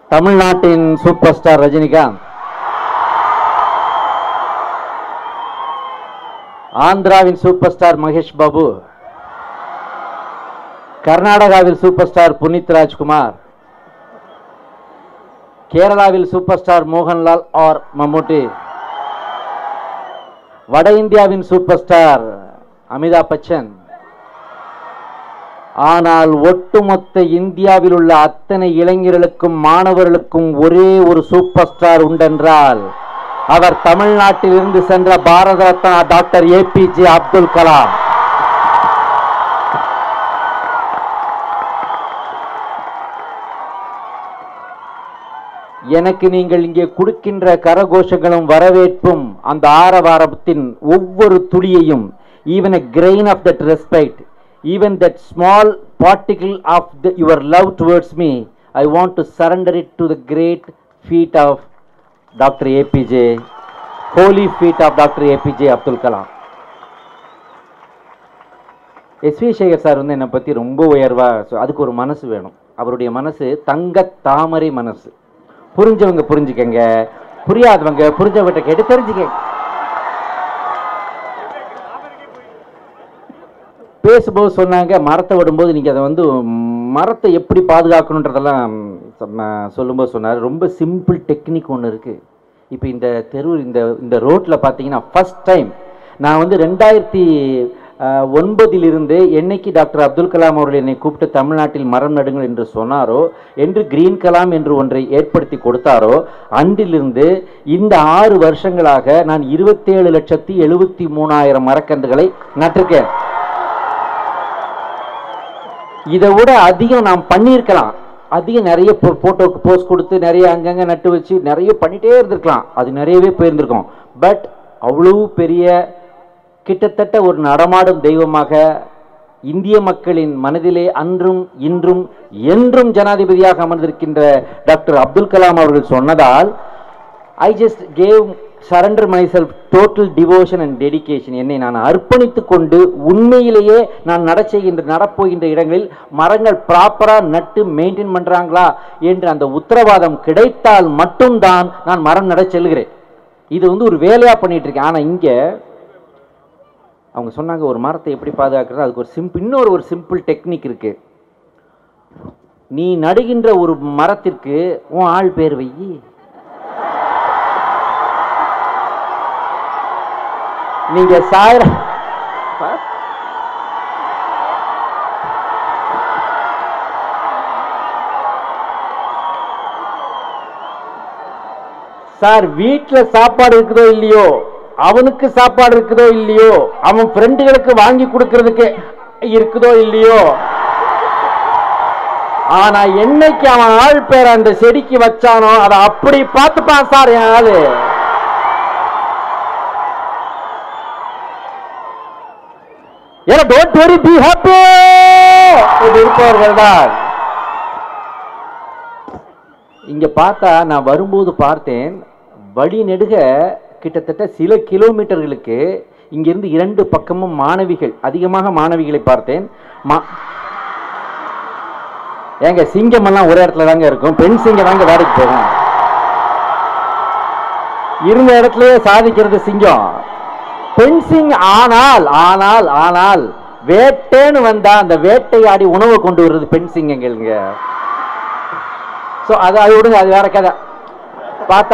தமிழ்நாட்டின் super star Rajinikanth ஆந்திராவின் super star Mahesh Babu கர்நாடகாவில் சூப்பர் ஸ்டார் புனித் ராஜ்குமார் கேரளாவில் super star Mohanlal or Mammootty வட இந்தியாவின் சூப்பர் ஸ்டார் அமிதாப் பச்சன் ஆனால் ஒட்டுமொத்த இந்தியாவில் உள்ள அத்தனை இளைஞர்களுக்கும் மாணவர்களுக்கும் ஒரே ஒரு சூப்பர் ஸ்டார் உண்டென்றால் அவர் தமிழ்நாட்டில் இருந்து சென்ற பாரத ரத்னா டாக்டர் ஏபிஜே அப்துல் கலாம் எனக்கு நீங்கள் இங்கே கொடுக்கின்ற கரகோஷங்களும் வரவேற்பும் அந்த ஆரவாரத்தின் ஒவ்வொரு துளியையும் even a grain of that respect even that small particle of the, your love towards me i want to surrender it to the great feet of dr apj holy feet of dr apj abdul kalam SV Sekhar sir வந்து என்னை பற்றி ரொம்ப உயர்வா so அதுக்கு ஒரு மனசு வேணும் அவருடைய மனசு தங்க தாமரை மனசு புரிஞ்சவங்க புரிஞ்சுக்கங்க புரியாதவங்க புரிஞ்சவங்கிட்ட கேட்டு தெரிஞ்சுக்கங்க பேசும்போது சொன்னாங்க மரத்தை விடும்போது நீங்கள் அதை வந்து ம், மரத்தை எப்படி பாதுகாக்கணுன்றதெல்லாம் சொன்ன- சொல்லும்போது சொன்னார் ரொம்ப சிம்பிள் டெக்னிக் ஒன்று இருக்குது இப்போ இந்த தெரு இந்த இந்த ரோட்டில் பார்த்தீங்கன்னா ஃபர்ஸ்ட் டைம் நான் வந்து ரெண்டாயிரத்தி அஹ், ஒன்பதிலிருந்து என்னைக்கு டாக்டர் அப்துல் கலாம் அவர்கள் என்னை கூப்பிட்டு தமிழ்நாட்டில் மரம் நடுங்கள் என்று சொன்னாரோ என்று கிரீன் கலாம் என்று ஒன்றை ஏற்படுத்தி கொடுத்தாரோ அன்றிலிருந்து இந்த ஆறு வருஷங்களாக நான் இருபத்தேழு லட்சத்தி எழுபத்தி மூணாயிரம் மரக்கன்றுகளை நட்டிருக்கேன் இதை விட அதிகம் நாம் பண்ணியிருக்கலாம் அதிகம் நிறைய போட்டோக்கு போஸ்ட் கொடுத்து நிறைய அங்கங்க நட்டு வச்சு நிறைய பண்ணிட்டே இருந்திருக்கலாம் அது நிறையவே போயிருந்திருக்கும் பட் அவ்வளவு பெரிய கிட்டத்தட்ட ஒரு நடமாடும் தெய்வமாக இந்திய மக்களின் மனதிலே அன்றும் இன்றும் என்றும் ஜனாதிபதியாக அமர்ந்திருக்கின்ற டாக்டர் அப்துல் கலாம் அவர்கள் சொன்னதால் I just gave surrender myself total devotion and dedication என்னை நான் அர்ப்பணித்துக் கொண்டு உண்மையிலேயே நான் நட செய்கின்ற நடப்போகின்ற இடங்களில் மரங்கள் ப்ராப்பராக நட்டு மெயின்டைன் பண்ணுறாங்களா என்று அந்த உத்தரவாதம் கிடைத்தால் மட்டும்தான் நான் மரம் நட செல்கிறேன் இது வந்து ஒரு வேலையாக பண்ணிட்டு இருக்கேன் ஆனால் இங்கே அவங்க சொன்னாங்க ஒரு மரத்தை எப்படி பாதுகாக்கிறது அதுக்கு ஒரு சிம்பிள் இன்னொரு ஒரு சிம்பிள் டெக்னிக் இருக்கு நீ நடுகின்ற ஒரு மரத்திற்கு உன் ஆள் பேர் வை நீங்க சாயிர சார் வீட்ல சாப்பாடு இருக்குதோ இல்லையோ அவனுக்கு சாப்பாடு இருக்குதோ இல்லையோ அவன் ஃப்ரெண்டுகளுக்கு வாங்கி கொடுக்கறதுக்கு இருக்குதோ இல்லையோ ஆனா என்னைக்கு அவன் ஆள் பேர் அந்த செடிக்கு வச்சானோ அதை அப்படி பார்த்துப்பான் சார் என் ஆளு ஏன்னா டோன்ட் வெரி பி ஹாப்பி இருப்பவர்கள் தான் இங்க பார்த்தா நான் வரும்போது பார்த்தேன் வழி நெடுக கிட்டத்தட்ட சில கிலோமீட்டர்களுக்கு இங்கிருந்து இரண்டு பக்கமும் மாணவிகள் அதிகமாக மாணவிகளை பார்த்தேன் மா- ஏங்க சிங்கம் எல்லாம் ஒரே இடத்துல தாங்க இருக்கும் பெண் சிங்கம் தாங்க வேலைக்கு போகும் இருந்த இடத்துலயே சாதிக்கிறது சிங்கம் பெண் சிங் ஆனால் ஆனால் ஆனால் வேட்டைன்னு வந்தா அந்த வேட்டையாடி உணவை கொண்டு வர்றது பெண் சிங்கங்கள்ங்க ஸோ அது அது விடுங்க அது வேற கதை பார்த்தா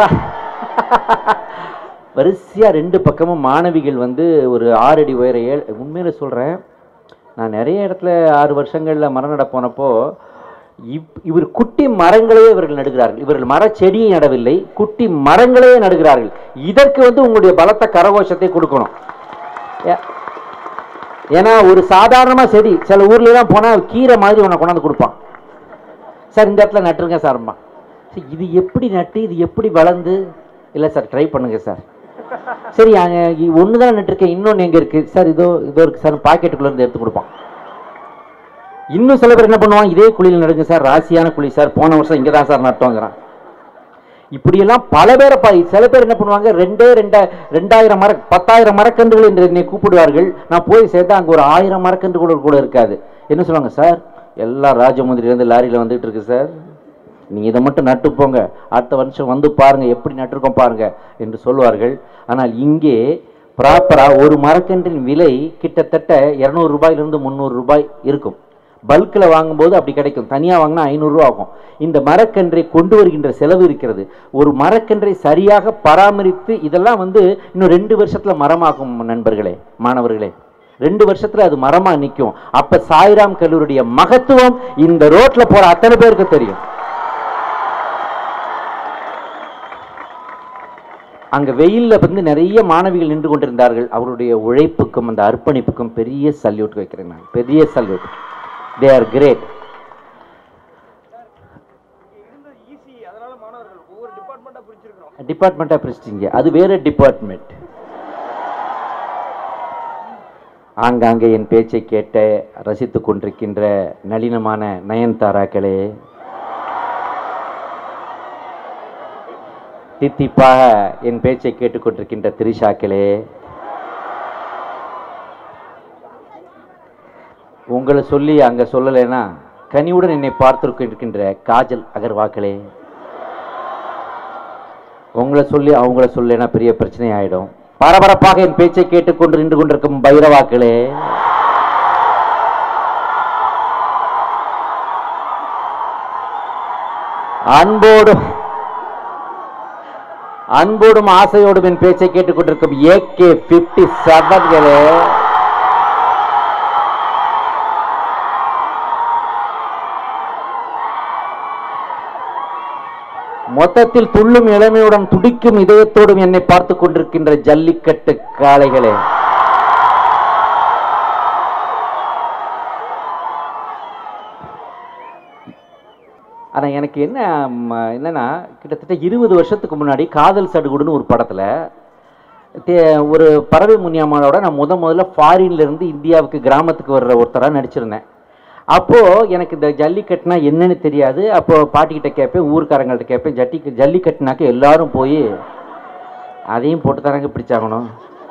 வரிசையா ரெண்டு பக்கமும் மாணவிகள் வந்து ஒரு ஆறு அடி உயர ஏழு உண்மையில சொல்றேன் நான் நிறைய இடத்துல ஆறு வருஷங்கள்ல மரம் நட போனப்போ இப் இவர் குட்டி மரங்களையே இவர்கள் நடுகிறார்கள் இவர்கள் மரச்செடியை நடவில்லை குட்டி மரங்களையே நடுகிறார்கள் இதற்கு வந்து உங்களுடைய பலத்த கரகோஷத்தை கொடுக்கணும் ஏ- ஏன்னா ஒரு சாதாரணமா செடி சில ஊர்ல எல்லாம் போனா கீரை மாதிரி உன்னை கொண்டாந்து கொடுப்பான் சார் இந்த இடத்துல நட்டுருங்க சார்மா சரி, இது எப்படி நட்டு இது எப்படி வளர்ந்து இல்லை சார் ட்ரை பண்ணுங்க சார் சரி ஒன்று தான் நட்டுருக்கேன் இன்னொன்று எங்கே இருக்குது சார் இதோ இதோ இருக்குது சார் பாக்கெட்டுக்குள்ளே இருந்து எடுத்து கொடுப்பான் இன்னும் சில பேர் என்ன பண்ணுவான் இதே குழியில் நடுங்க சார் ராசியான குழி சார் போன வருஷம் இங்கே தான் சார் நட்டோங்கிறான் இப்படியெல்லாம் பல பேரை பா சில பேர் என்ன பண்ணுவாங்க ரெண்டே ரெண்டா ரெண்டாயிரம் மர பத்தாயிரம் மரக்கன்றுகள் என்று என்னை கூப்பிடுவார்கள் நான் போய் சேர்த்தா அங்கே ஒரு ஆயிரம் மரக்கன்று கூட கூட இருக்காது என்ன சொல்லுவாங்க சார் எல்லாம் ராஜமுந்திரிலேருந்து லாரியில் வந்துட்டு இருக்கு சார் நீங்கள் இதை மட்டும் நட்டு போங்க அடுத்த வருஷம் வந்து பாருங்க எப்படி நட்டிருக்கோம் பாருங்க என்று சொல்வார்கள் ஆனால் இங்கே ப்ராப்பராக ஒரு மரக்கன்றின் விலை கிட்டத்தட்ட இரநூறு ரூபாயிலிருந்து முந்நூறு ரூபாய் இருக்கும் பல்கில் வாங்கும்போது அப்படி கிடைக்கும் தனியாக வாங்கினா ஐநூறுரூவா ஆகும் இந்த மரக்கன்றை கொண்டு வருகின்ற செலவு இருக்கிறது ஒரு மரக்கன்றை சரியாக பராமரித்து இதெல்லாம் வந்து இன்னும் ரெண்டு வருஷத்தில் மரமாகும் நண்பர்களே மாணவர்களே ரெண்டு வருஷத்துல அது மரமா நிற்கும் அப்ப சாய்ராம் கல்லூரியுடைய மகத்துவம் இந்த ரோட்ல போற அத்தனை பேருக்கு தெரியும் அங்க வெயில்ல வந்து நிறைய மாணவிகள் நின்று கொண்டிருந்தார்கள் அவருடைய உழைப்புக்கும் அந்த அர்ப்பணிப்புக்கும் பெரிய சல்யூட் வைக்கிறேன் நான் பெரிய சல்யூட் தே ஆர் கிரேட் இருந்தது ஈஸி அதனால மாணவர்கள் ஒவ்வொரு டிபார்ட்மெண்ட்டா பிரிச்சிருக்கிறோம் டிபார்ட்மெண்ட்டாக பிரிச்சிட்டிங்க அது வேற டிபார்ட்மெண்ட் ஆங்காங்கே என் பேச்சை கேட்ட ரசித்து கொண்டிருக்கின்ற நளினமான நயன்தாராக்களே தித்திப்பாக என் பேச்சை கேட்டுக்கொண்டிருக்கின்ற திரிஷாக்களே உங்களை சொல்லி அங்க சொல்லலைன்னா கனிவுடன் என்னை பார்த்திருக்கின்ற காஜல் அகர்வாக்களே உங்களை சொல்லி அவங்கள சொல்லலைன்னா பெரிய பிரச்சனை ஆயிடும் பரபரப்பாக என் பேச்சை கேட்டுக்கொண்டு நின்று கொண்டிருக்கும் பைரவாக்களே அன்போடும் அன்போடும் ஆசையோடும் என் பேச்சை கேட்டுக்கொண்டிருக்கும் ஏகே பிப்டி செவன்களே மொத்தத்தில் துள்ளும் இளமையுடன் துடிக்கும் இதயத்தோடும் என்னை பார்த்து கொண்டிருக்கின்ற ஜல்லிக்கட்டு காளைகளே ஆனா எனக்கு என்ன ம, என்னன்னா கிட்டத்தட்ட இருபது வருஷத்துக்கு முன்னாடி காதல் சடுகுடுன்னு ஒரு படத்துல தே- ஒரு பறவை முனியம்மாவோட நான் முத முதல்ல ஃபாரின்ல இருந்து இந்தியாவுக்கு கிராமத்துக்கு வர்ற ஒருத்தரா நடிச்சிருந்தேன் அப்போ எனக்கு இந்த ஜல்லிக்கட்டுனா என்னன்னு தெரியாது அப்போ பாட்டிக்கிட்ட கேட்பேன் ஊர்க்காரங்கள்ட்ட கேட்பேன் ஜட்டி ஜல்லிக்கட்டுனாக்க எல்லாரும் போய் அதையும் போட்டு தானங்க பிடிச்சாகணும்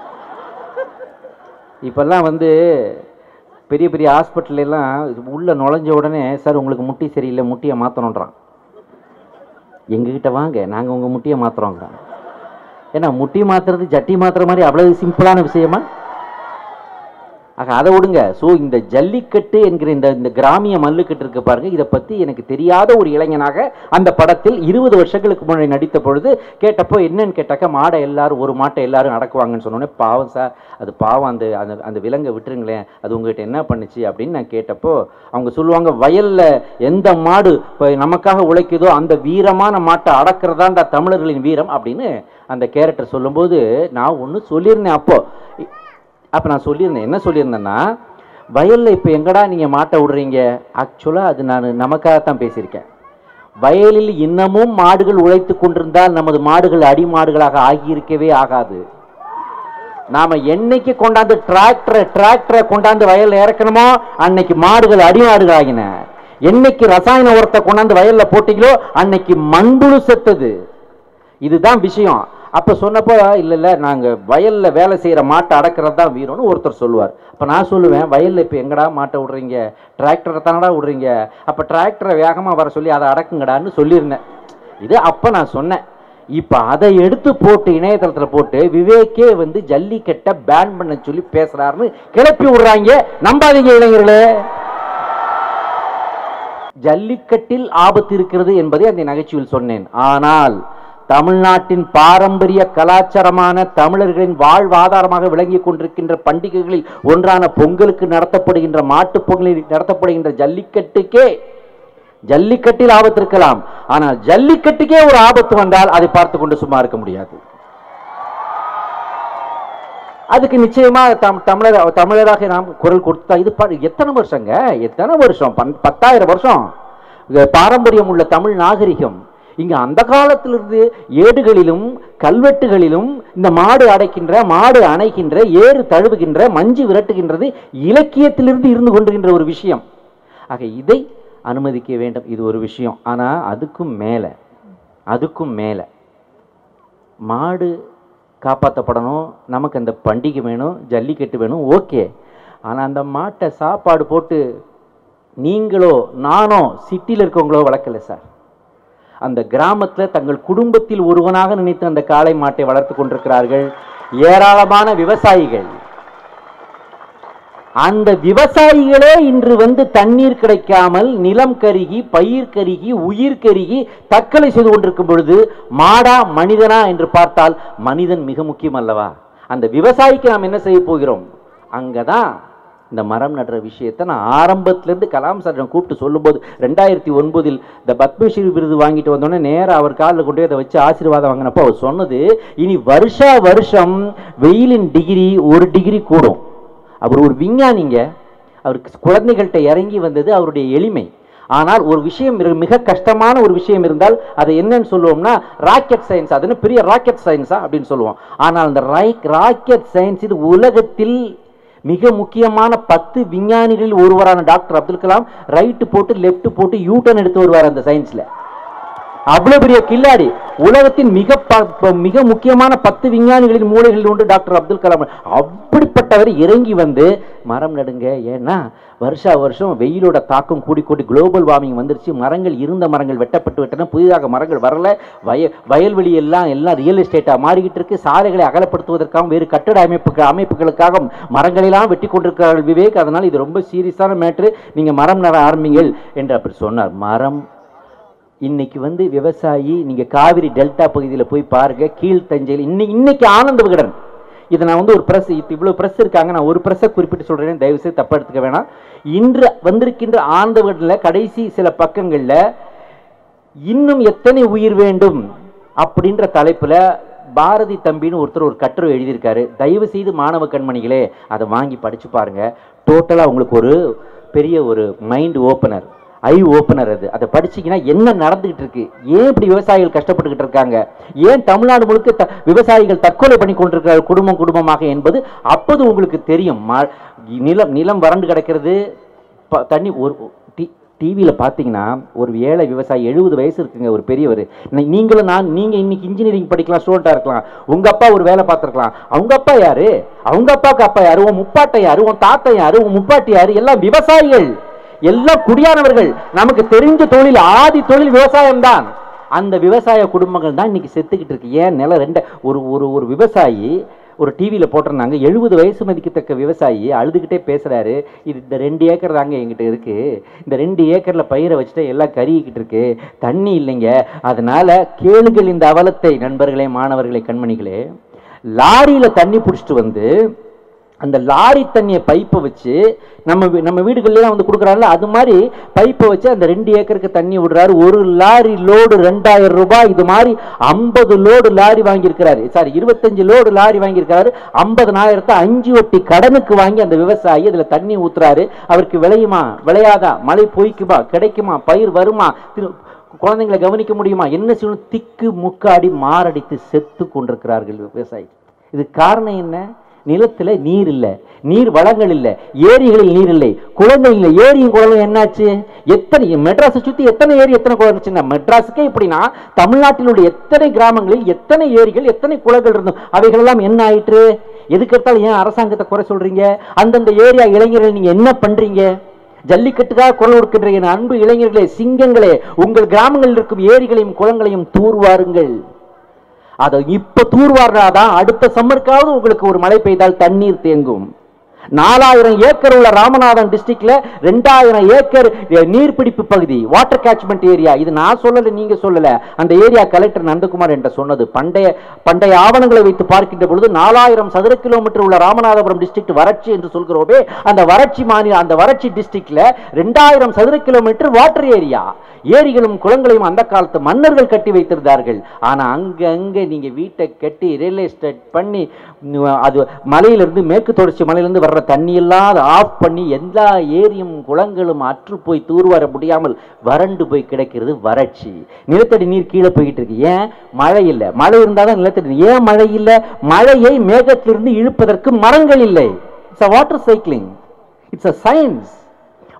இப்பெல்லாம் வந்து பெரிய பெரிய ஹாஸ்பிட்டல் எல்லாம் உள்ள நுழைஞ்ச உடனே சார் உங்களுக்கு முட்டி சரியில்லை முட்டியை மாற்றணுன்றான் எங்ககிட்ட வாங்க நாங்கள் உங்கள் முட்டியை மாற்றுறோங்கிறான் ஏன்னா முட்டி மாத்துறது ஜட்டி மாத்துற மாதிரி அவ்வளவு சிம்பிளான விஷயமா ஆக அதை விடுங்க ஸோ இந்த ஜல்லிக்கட்டு என்கிற இந்த இந்த கிராமிய மல்லுக்கட்டு இருக்கு பாருங்க இதை பத்தி எனக்கு தெரியாத ஒரு இளைஞனாக அந்த படத்தில் இருபது வருஷங்களுக்கு முன்னாடி நடித்த பொழுது கேட்டப்போ என்னன்னு கேட்டாக்க மாடை எல்லாரும் ஒரு மாட்டை எல்லாரும் அடக்குவாங்கன்னு சொன்னோடனே பாவம் சார் அது பாவம் அந்த அந்த அந்த விலங்கை விட்டுருங்களேன் அது உங்ககிட்ட என்ன பண்ணுச்சு அப்படின்னு நான் கேட்டப்போ அவங்க சொல்லுவாங்க வயல்ல எந்த மாடு இப்போ நமக்காக உழைக்குதோ அந்த வீரமான மாட்டை அடக்கிறதாண்டா தமிழர்களின் வீரம் அப்படின்னு அந்த கேரக்டர் சொல்லும்போது நான் ஒன்று சொல்லியிருந்தேன் அப்போ அப்போ நான் சொல்லியிருந்தேன் என்ன சொல்லியிருந்தேன்னா வயலில் இப்போ எங்கடா நீங்கள் மாட்டை விடுறீங்க ஆக்சுவலாக அது நான் நமக்காகத்தான் பேசியிருக்கேன் வயலில் இன்னமும் மாடுகள் உழைத்து கொண்டிருந்தால் நமது மாடுகள் அடி மாடுகளாக ஆகியிருக்கவே ஆகாது நாம என்னைக்கு கொண்டாந்து டிராக்டரை டிராக்டரை கொண்டாந்து வயல்ல இறக்கணுமோ அன்னைக்கு மாடுகள் அடி மாடுகள் ஆகின என்னைக்கு ரசாயன உரத்தை கொண்டாந்து வயல்ல போட்டீங்களோ அன்னைக்கு மண்புழு செத்தது இதுதான் விஷயம் அப்ப சொன்னப்போ இல்ல இல்ல நாங்க வயல்ல வேலை செய்யற மாட்டை அடக்கிறது தான் வீரம்னு ஒருத்தர் சொல்லுவார் அப்ப நான் சொல்லுவேன் வயல்ல இப்ப எங்கடா மாட்டை விடுறீங்க டிராக்டரை தானடா விடுறீங்க அப்ப டிராக்டரை வேகமா வர சொல்லி அதை அடக்குங்கடான்னு சொல்லியிருந்தேன் இது அப்ப நான் சொன்னேன் இப்ப அதை எடுத்து போட்டு இணையதளத்துல போட்டு விவேக்கே வந்து ஜல்லிக்கட்டை பேன் பண்ண சொல்லி பேசுறாருன்னு கிளப்பி விடுறாங்க நம்பாதீங்க இளைஞர்களே ஜல்லிக்கட்டில் ஆபத்து இருக்கிறது என்பதை அந்த நகைச்சுவையில் சொன்னேன் ஆனால் தமிழ்நாட்டின் பாரம்பரிய கலாச்சாரமான தமிழர்களின் வாழ்வாதாரமாக விளங்கிக் கொண்டிருக்கின்ற பண்டிகைகளில் ஒன்றான பொங்கலுக்கு நடத்தப்படுகின்ற மாட்டுப் பொங்கலில் நடத்தப்படுகின்ற ஜல்லிக்கட்டுக்கே ஜல்லிக்கட்டில் ஆபத்து இருக்கலாம் ஆனால் ஜல்லிக்கட்டுக்கே ஒரு ஆபத்து வந்தால் அதை பார்த்து கொண்டு சும்மா இருக்க முடியாது அதுக்கு நிச்சயமா தம் தமிழர் தமிழராக நாம் குரல் கொடுத்தா இது பாரு எத்தனை வருஷங்க எத்தனை வருஷம் பன்- பத்தாயிரம் வருஷம் இது பாரம்பரியம் உள்ள தமிழ் நாகரிகம் இங்க அந்த காலத்திலிருந்து ஏடுகளிலும் கல்வெட்டுகளிலும் இந்த மாடு அடைக்கின்ற மாடு அணைக்கின்ற ஏறு தழுவுகின்ற மஞ்சு விரட்டுகின்றது இலக்கியத்திலிருந்து இருந்து கொண்டிருக்கின்ற ஒரு விஷயம் ஆக இதை அனுமதிக்க வேண்டும் இது ஒரு விஷயம் ஆனா அதுக்கும் மேலே அதுக்கும் மேலே மாடு காப்பாற்றப்படணும் நமக்கு அந்த பண்டிகை வேணும் ஜல்லிக்கட்டு வேணும் ஓகே ஆனால் அந்த மாட்டை சாப்பாடு போட்டு நீங்களோ நானோ சிட்டியில் இருக்கவங்களோ வளர்க்கல சார் அந்த கிராமத்துல தங்கள் குடும்பத்தில் ஒருவனாக நினைத்து அந்த காளை மாட்டை வளர்த்து கொண்டிருக்கிறார்கள் ஏராளமான விவசாயிகள் அந்த விவசாயிகளே இன்று வந்து தண்ணீர் கிடைக்காமல் நிலம் கருகி பயிர் கருகி உயிர் கருகி தற்கொலை செய்து கொண்டிருக்கும் பொழுது மாடா மனிதனா என்று பார்த்தால் மனிதன் மிக முக்கியம் அல்லவா அந்த விவசாயிக்கு நாம் என்ன செய்ய போகிறோம் அங்கதான் இந்த மரம் நடுற விஷயத்தை நான் ஆரம்பத்திலேருந்து கலாம் சார் நான் கூப்பிட்டு சொல்லும்போது ரெண்டாயிரத்தி ஒன்பதில் இந்த பத்மஸ்ரீ விருது வாங்கிட்டு வந்தோடனே நேராக அவர் காலில் கொண்டு போய் அதை வச்சு ஆசீர்வாதம் வாங்கினப்போ அவர் சொன்னது இனி வருஷா வருஷம் வெயிலின் டிகிரி ஒரு டிகிரி கூடும் அவர் ஒரு விஞ்ஞானிங்க அவருக்கு குழந்தைகள்கிட்ட இறங்கி வந்தது அவருடைய எளிமை ஆனால் ஒரு விஷயம் இரு- மிக கஷ்டமான ஒரு விஷயம் இருந்தால் அதை என்னன்னு சொல்லுவோம்னா ராக்கெட் சயின்ஸ் அது என்ன பெரிய ராக்கெட் சயின்ஸா அப்படின்னு சொல்லுவோம் ஆனால் அந்த ராக்கெட் சயின்ஸ் இது உலகத்தில் மிக முக்கியமான பத்து விஞ்ஞானிகளில் ஒருவரான டாக்டர் அப்துல் கலாம் ரைட்டு போட்டு லெஃப்ட் போட்டு யூட்டன் எடுத்து வருவார் அந்த சயின்ஸ்ல அவ்வளவு பெரிய கில்லாடி உலகத்தின் மிக ப- ப- மிக முக்கியமான பத்து விஞ்ஞானிகளின் மூளைகளில் உண்டு டாக்டர் அப்துல் கலாம் அப்படிப்பட்டவர் இறங்கி வந்து மரம் நடுங்க ஏன்னா வருஷா வருஷம் வெயிலோட தாக்கம் கூடி கூடி குளோபல் வார்மிங் வந்துருச்சு மரங்கள் இருந்த மரங்கள் வெட்டப்பட்டு விட்டன புதிதாக மரங்கள் வரல வய வயல்வெளி எல்லாம் எல்லாம் ரியல் எஸ்டேட்டாக மாறிக்கிட்டு இருக்கு சாலைகளை அகலப்படுத்துவதற்காகவும் வேறு கட்டட அமைப்புக்கு அமைப்புகளுக்காக மரங்களெல்லாம் வெட்டி கொண்டிருக்கிறார்கள் விவேக் அதனால் இது ரொம்ப சீரியஸான மேட்ரு நீங்க மரம் நட ஆரம்பிங்கள் என்று அப்படி சொன்னார் மரம் இன்னைக்கு வந்து விவசாயி நீங்க காவிரி டெல்டா பகுதியில் போய் பாருங்க கீழ்த்தஞ்சையில் இன்னைக்கு இன்னைக்கு ஆனந்த விகடன் இதை நான் வந்து ஒரு பிரஸ் இவ்வளவு பிரஸ் இருக்காங்க நான் ஒரு பிரஸ்ஸை குறிப்பிட்டு சொல்றேன் தயவு செய்து தப்பா எடுத்துக்க வேணாம் இன்று வந்திருக்கின்ற ஆனந்த விகடனில் கடைசி சில பக்கங்கள்ல இன்னும் எத்தனை உயிர் வேண்டும் அப்படின்ற தலைப்புல பாரதி தம்பின்னு ஒருத்தர் ஒரு கட்டுரை எழுதியிருக்காரு தயவு செய்து மாணவ கண்மணிகளே அதை வாங்கி படிச்சு பாருங்க டோட்டலா உங்களுக்கு ஒரு பெரிய ஒரு மைண்ட் ஓப்பனர் ஐ ஓப்பனர் அது அதை படிச்சீங்கன்னா என்ன நடந்துகிட்டு இருக்கு ஏன் இப்படி விவசாயிகள் கஷ்டப்பட்டுக்கிட்டு இருக்காங்க ஏன் தமிழ்நாடு முழுக்க த- விவசாயிகள் தற்கொலை பண்ணி கொண்டிருக்கிறார் குடும்பம் குடும்பமாக என்பது அப்போது உங்களுக்கு தெரியும் ம- நிலம் நிலம் வறண்டு கிடக்கிறது ப- தண்ணி ஒரு டி டிவியில் பார்த்தீங்கன்னா ஒரு ஏழை விவசாயி எழுபது வயசு இருக்குங்க ஒரு பெரியவர் நீ- நீங்களும் நான் நீங்கள் இன்னைக்கு இன்ஜினியரிங் படிக்கலாம் ஸ்டூடெண்ட்டாக இருக்கலாம் உங்கள் அப்பா ஒரு வேலை பார்த்துருக்கலாம் அவங்க அப்பா யாரு அவங்க அப்பாவுக்கு அப்பா யாரு உன் முப்பாட்டை யாரு உன் தாத்தா யாரு உன் முப்பாட்டி யாரு எல்லாம் விவசாயிகள் எல்லாம் குடியானவர்கள் நமக்கு தெரிஞ்ச தொழில் ஆதி தொழில் விவசாயம் தான் அந்த விவசாய குடும்பங்கள் தான் இன்னைக்கு செத்துக்கிட்டு இருக்கு ஏன் நிலம் ரெண்டு ஒரு ஒரு ஒரு விவசாயி ஒரு டிவியில் போட்டிருந்தாங்க எழுபது வயசு மதிக்கத்தக்க விவசாயி அழுதுகிட்டே பேசுறாரு இது இந்த ரெண்டு ஏக்கர் தாங்க எங்கிட்ட இருக்கு இந்த ரெண்டு ஏக்கர்ல பயிரை வச்சுட்டு எல்லாம் கருகிக்கிட்டு இருக்கு தண்ணி இல்லைங்க அதனால கேளுங்கள் இந்த அவலத்தை நண்பர்களே மாணவர்களே கண்மணிகளே லாரியில தண்ணி பிடிச்சிட்டு வந்து அந்த லாரி தண்ணியை பைப்பை வச்சு நம்ம வீ- நம்ம வீடுகள்லாம் வந்து கொடுக்குறாங்கல்ல அது மாதிரி பைப்பை வச்சு அந்த ரெண்டு ஏக்கருக்கு தண்ணி விடுறாரு ஒரு லாரி லோடு ரெண்டாயிரம் ரூபாய் இது மாதிரி ஐம்பது லோடு லாரி வாங்கியிருக்கிறாரு சாரி இருபத்தஞ்சு லோடு லாரி வாங்கியிருக்கிறாரு ஐம்பதனாயிரத்தை அஞ்சு வட்டி கடனுக்கு வாங்கி அந்த விவசாயி அதில் தண்ணி ஊத்துறாரு அவருக்கு விளையுமா விளையாதா மழை பொய்க்குமா கிடைக்குமா பயிர் வருமா திரு- குழந்தைங்களை கவனிக்க முடியுமா என்ன செய்யணும் திக்கு முக்காடி மாரடித்து செத்து கொண்டிருக்கிறார்கள் விவசாயி இது காரணம் என்ன நிலத்துல நீர் இல்லை நீர் வளங்கள் இல்லை ஏரிகளில் நீர் இல்லை குளங்கள் இல்லை ஏரியும் குளங்களும் என்னாச்சு எத்தனை மெட்ராஸை சுத்தி எத்தனை ஏரி எத்தனை குளம் இருந்துச்சுன்னா மெட்ராஸுக்கே இப்படின்னா தமிழ்நாட்டில் உள்ள எத்தனை கிராமங்களில் எத்தனை ஏரிகள் எத்தனை குளங்கள் இருந்தும் அவைகள் எல்லாம் என்ன ஆயிற்று எதுக்கு எடுத்தாலும் ஏன் அரசாங்கத்தை குறை சொல்றீங்க அந்தந்த ஏரியா இளைஞர்கள் நீங்க என்ன பண்றீங்க ஜல்லிக்கட்டுக்காக குரல் கொடுக்கின்ற என் அன்பு இளைஞர்களே சிங்கங்களே உங்கள் கிராமங்களில் இருக்கும் ஏரிகளையும் குளங்களையும் தூர்வாருங்கள் அதை இப்ப தூர்வாரினாதான் அடுத்த சம்மருக்காவது உங்களுக்கு ஒரு மழை பெய்தால் தண்ணீர் தேங்கும் நாலாயிரம் ஏக்கர் உள்ள ராமநாதன் டிஸ்ட்ரிக்ட்ல ரெண்டாயிரம் ஏக்கர் அஹ், நீர்பிடிப்பு பகுதி வாட்டர் கேட்ச்மெண்ட் ஏரியா இது நான் சொல்லல நீங்க சொல்லல அந்த ஏரியா கலெக்டர் நந்தகுமார் என்ற சொன்னது பண்டைய பண்டைய ஆவணங்களை வைத்து பார்க்கின்ற பொழுது நாலாயிரம் சதுர கிலோமீட்டர் உள்ள ராமநாதபுரம் டிஸ்ட்ரிக்ட் வறட்சி என்று சொல்கிறோமே அந்த வறட்சி மாநில அந்த வறட்சி டிஸ்ட்ரிக்ட்ல ரெண்டாயிரம் சதுர கிலோமீட்டர் வாட்டர் ஏரியா ஏரிகளும் குளங்களையும் அந்த காலத்து மன்னர்கள் கட்டி வைத்திருந்தார்கள் ஆனா அங்க அங்க நீங்க வீட்டை கட்டி ரியல் எஸ்டேட் பண்ணி உம், அது மலையிலிருந்து மேற்கு தொடர்ச்சி மலையிலிருந்து வர்ற தண்ணி எல்லாம் அதை ஆஃப் பண்ணி எல்லா ஏரியும் குளங்களும் அற்று போய் தூர்வார முடியாமல் வறண்டு போய் கிடக்கிறது வறட்சி நிலத்தடி நீர் கீழே போய்கிட்டு இருக்கு ஏன் மழை இல்லை மழை இருந்தால் தான் நிலத்தடி நீர். ஏன் மழை இல்லை மழையை மேகத்திலிருந்து இழுப்பதற்கு மரங்கள் இல்லை it's a water cycling it's a science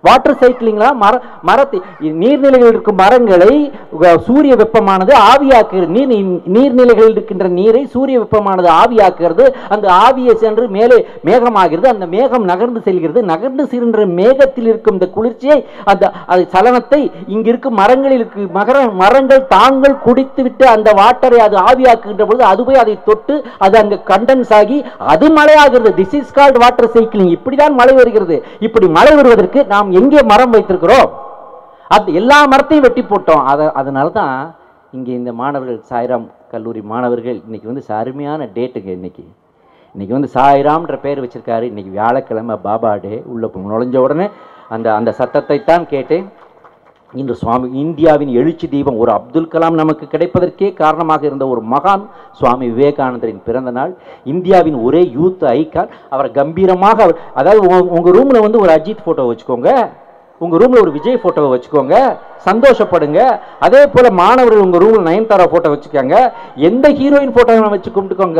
water சைக்கிளிங்ல மர மரத்தை நீர்நிலைகளில் இருக்கும் மரங்களை உக- சூரிய வெப்பமானது ஆவியாக்குகிறது நீர் நீர்நிலைகளில் இருக்கின்ற நீரை சூரிய வெப்பமானது ஆவியாக்குகிறது அந்த ஆவியை சென்று மேலே மேகமாகிறது அந்த மேகம் நகர்ந்து செல்கிறது நகர்ந்து செல்கின்ற மேகத்தில் இருக்கும் இந்த குளிர்ச்சியை அந்த அது சலனத்தை இங்க இருக்கும் மரங்களில் இருக்கு மகர மரங்கள் தாங்கள் குடித்து விட்டு அந்த வாட்டரை அது ஆவியாக்குகின்ற பொழுது அது போய் அதை தொட்டு அது அங்க கண்டன்ஸ் ஆகி அது மழையாகிறது this is called water cycling இப்படிதான் மழை வருகிறது இப்படி மழை வருவதற்கு நாம் எங்கே மரம் வைத்திருக்கிறோம் அது எல்லா மரத்தையும் வெட்டி போட்டோம் அதை அதனால தான் இங்கே இந்த மாணவர்கள் சாய்ராம் கல்லூரி மாணவர்கள் இன்னைக்கு வந்து அருமையான டேட்டுங்க இன்னைக்கு இன்னைக்கு வந்து சாய்ராம்ன்ற பேர் வச்சிருக்காரு இன்னைக்கு வியாழக்கிழமை பாபா டே உள்ள போய் நுழைஞ்ச உடனே அந்த அந்த சத்தத்தை தான் கேட்டேன் இன்று சுவாமி இந்தியாவின் எழுச்சி தீபம் ஒரு அப்துல் கலாம் நமக்கு கிடைப்பதற்கே காரணமாக இருந்த ஒரு மகான் சுவாமி விவேகானந்தரின் பிறந்த நாள் இந்தியாவின் ஒரே யூத் ஐக்கான் அவர் கம்பீரமாக அவர் அதாவது உங்க- உங்க ரூம்ல வந்து ஒரு அஜித் போட்டோ வச்சுக்கோங்க உங்க ரூம்ல ஒரு விஜய் போட்டோவை வச்சுக்கோங்க சந்தோஷப்படுங்க அதே போல மாணவர்கள் உங்க ரூம்ல நயன்தாரா போட்டோ வச்சுக்கோங்க எந்த ஹீரோயின் போட்டோ வச்சு கும்பிட்டுக்கோங்க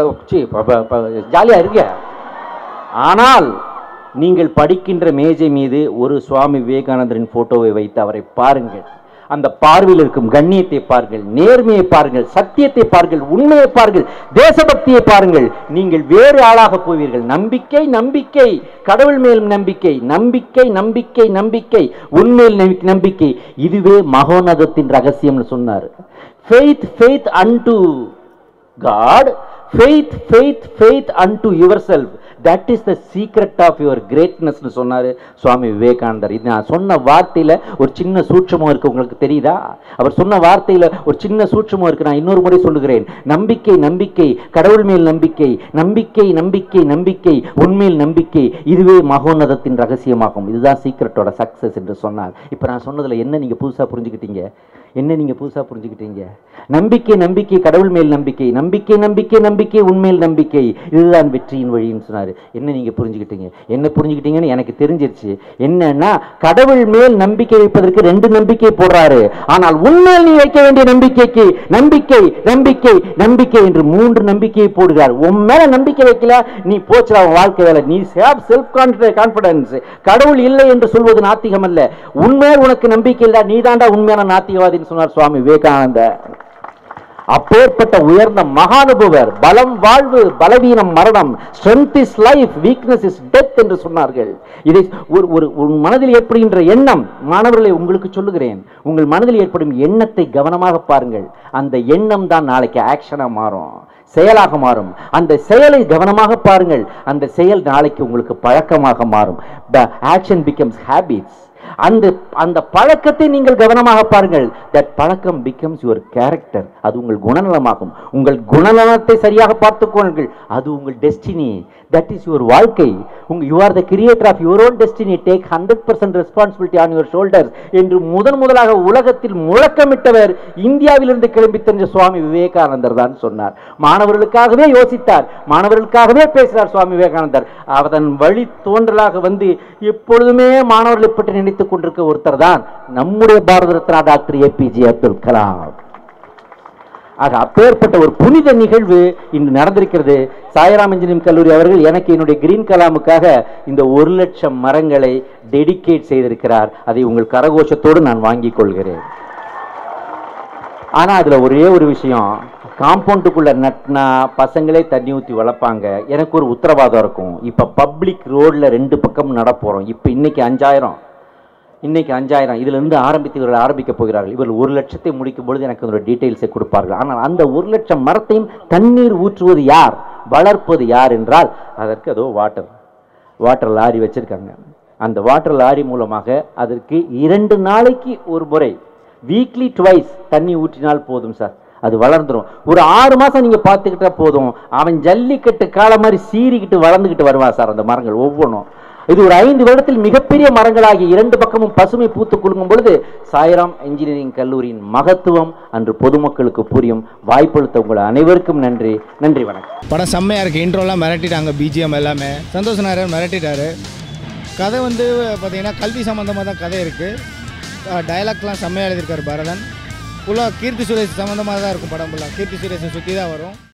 ஜாலியா இருங்க ஆனால் நீங்கள் படிக்கின்ற மேஜை மீது ஒரு சுவாமி விவேகானந்தரின் போட்டோவை வைத்து அவரை பாருங்கள் அந்த பார்வையில் இருக்கும் கண்ணியத்தை பாருங்கள் நேர்மையை பாருங்கள் சத்தியத்தை பாருங்கள் உண்மையை பாருங்கள் தேசபக்தியை பாருங்கள் நீங்கள் வேறு ஆளாக போவீர்கள் நம்பிக்கை நம்பிக்கை கடவுள் மேல் நம்பிக்கை நம்பிக்கை நம்பிக்கை நம்பிக்கை உண்மையில் நம்பி- நம்பிக்கை இதுவே மகோனதத்தின் ரகசியம்னு சொன்னார் faith faith unto God, faith, faith, faith unto yourself. That is the secret of your greatness னு சொன்னாரு சுவாமி விவேகானந்தர் இது நான் சொன்ன வார்த்தையில ஒரு சின்ன சூட்சமம் இருக்கு உங்களுக்கு தெரியுதா அவர் சொன்ன வார்த்தையில ஒரு சின்ன சூட்சமம் இருக்கு நான் இன்னொரு முறை சொல்லுகிறேன் நம்பிக்கை நம்பிக்கை கடவுள் மேல் நம்பிக்கை நம்பிக்கை நம்பிக்கை நம்பிக்கை உண்மையில் நம்பிக்கை இதுவே மகோன்னதத்தின் ரகசியமாகும் இதுதான் சீக்ரெட்டோட சக்சஸ் என்று சொன்னார் இப்போ நான் சொன்னதுல என்ன நீங்க புதுசா புரிஞ்சுக்கிட்டீங்க என்ன நீங்க புதுசா புரிஞ்சுக்கிட்டீங்க நம்பிக்கை நம்பிக்கை கடவுள் மேல் நம்பிக்கை நம்பிக்கை நம்பிக்கை நம்பிக்கை உண்மையில் நம்பிக்கை இதுதான் வெற்றியின் வழின்னு சொன்னாரு என்ன நீங்க புரிஞ்சுக்கிட்டீங்க என்ன புரிஞ்சுக்கிட்டீங்கன்னு எனக்கு தெரிஞ்சிருச்சு என்னன்னா கடவுள் மேல் நம்பிக்கை வைப்பதற்கு ரெண்டு நம்பிக்கை போடுறாரு ஆனால் உண்மையில் நீ வைக்க வேண்டிய நம்பிக்கைக்கு நம்பிக்கை நம்பிக்கை நம்பிக்கை என்று மூன்று நம்பிக்கையை போடுகிறார் உன் மேல நம்பிக்கை வைக்கல நீ போச்சுடா உன் வாழ்க்கை வேலை நீ ஹேவ் செல்ஃப் கான்பிடன்ஸ் கடவுள் இல்லை என்று சொல்வது நாத்திகம் அல்ல உண்மையில் உனக்கு நம்பிக்கை இல்ல நீ தாண்டா உண்மையான நாத்திகவாதின்னு சொன்னார் சுவாமி விவேகானந்தர் அப்பேற்பட்ட உயர்ந்த மகானுபவர் பலம் வாழ்வு பலவீனம் மரணம் strength is life weakness is death என்று சொன்னார்கள் இதை ஒரு ஒரு உன் மனதில் ஏற்படுகின்ற எண்ணம் மாணவர்களை உங்களுக்கு சொல்லுகிறேன் உங்கள் மனதில் ஏற்படும் எண்ணத்தை கவனமாக பாருங்கள் அந்த எண்ணம் தான் நாளைக்கு ஆக்ஷனாக மாறும் செயலாக மாறும் அந்த செயலை கவனமாக பாருங்கள் அந்த செயல் நாளைக்கு உங்களுக்கு பழக்கமாக மாறும் த ஆக்ஷன் பிகம்ஸ் ஹேபிட்ஸ் அந்த அந்த பழக்கத்தை நீங்கள் கவனமாக பாருங்கள் தட் பழக்கம் பிகம்ஸ் யுவர் கேரக்டர் அது உங்கள் குணநலமாகும் உங்கள் குணநலத்தை சரியாக பார்த்துக்கொள்ளுங்கள் அது உங்கள் டெஸ்டினி தட் இஸ் யுவர் வாழ்க்கை உங்க you are the creator of your own destiny take hundred percent responsibility on your shoulders என்று முதன் முதலாக உலகத்தில் முழக்கமிட்டவர் இந்தியாவிலிருந்து கிளம்பி தெரிஞ்ச சுவாமி விவேகானந்தர் தான் சொன்னார் மாணவர்களுக்காகவே யோசித்தார் மாணவர்களுக்காகவே பேசினார் சுவாமி விவேகானந்தர் அதன் வழி தோன்றலாக வந்து எப்பொழுதுமே மாணவர்களை பற்றி நினைத்துக் கொண்டிருக்க ஒருத்தர் தான் நம்முடைய பாரத ரத்னா டாக்டர் ஏபிஜே அப்துல் கலாம் ஆக அப்பேற்பட்ட ஒரு புனித நிகழ்வு இன்று நடந்திருக்கிறது சாயராம் இன்ஜினியரிங் கல்லூரி அவர்கள் எனக்கு என்னுடைய கிரீன் கலாமுக்காக இந்த ஒரு லட்சம் மரங்களை டெடிகேட் செய்திருக்கிறார் அதை உங்கள் கரகோஷத்தோடு நான் வாங்கிக் கொள்கிறேன் ஆனா அதுல ஒரே ஒரு விஷயம் காம்பவுண்டுக்குள்ள நட்னா பசங்களே தண்ணி ஊத்தி வளர்ப்பாங்க எனக்கு ஒரு உத்தரவாதம் இருக்கும் இப்ப பப்ளிக் ரோட்ல ரெண்டு பக்கம் நடப்போறோம் இப்ப இன்னைக்கு அஞ்சாயிரம் இன்னைக்கு அஞ்சாயிரம் இதுல இருந்து ஆரம்பித்து இவர்கள் ஆரம்பிக்க போகிறார்கள் இவர்கள் ஒரு லட்சத்தை முடிக்கும் பொழுது எனக்கு அதோட டீட்டெயில்ஸை கொடுப்பார்கள் ஆனால் அந்த ஒரு லட்சம் மரத்தையும் தண்ணீர் ஊற்றுவது யார் வளர்ப்பது யார் என்றால் அதற்கு அதோ வாட்டர் வாட்டர் லாரி வச்சிருக்காங்க அந்த வாட்டர் லாரி மூலமாக அதற்கு இரண்டு நாளைக்கு ஒரு முறை வீக்லி ட்வைஸ் தண்ணி ஊற்றினால் போதும் சார் அது வளர்ந்துரும் ஒரு ஆறு மாசம் நீங்க பார்த்துக்கிட்டா போதும் அவன் ஜல்லிக்கட்டு காலம் மாதிரி சீறிக்கிட்டு வளர்ந்துக்கிட்டு வருவான் சார் அந்த மரங்கள் ஒவ்வொன்றும் இது ஒரு ஐந்து வருடத்தில் மிகப்பெரிய மரங்களாகி இரண்டு பக்கமும் பசுமை பூத்து குலுங்கும் பொழுது சாய்ராம் இன்ஜினியரிங் கல்லூரியின் மகத்துவம் அன்று பொதுமக்களுக்கு புரியும் வாய்ப்பளித்த உங்கள் அனைவருக்கும் நன்றி நன்றி வணக்கம் படம் செம்மையாக இருக்குது இன்ட்ரோலாம் மிரட்டிட்டாங்க பிஜிஎம் எல்லாமே சந்தோஷ் நாயர் மிரட்டிட்டாரு கதை வந்து பார்த்தீங்கன்னா கல்வி சம்மந்தமாக தான் கதை இருக்குது டயலாக்லாம் செம்மையாக எழுதியிருக்காரு பரதன் ஃபுல்லாக கீர்த்தி சுரேஷ் சம்மந்தமாக தான் இருக்கும் படம் ஃபுல்லாக கீர்த்தி சுரேஷை சுற்றி தான் வரும்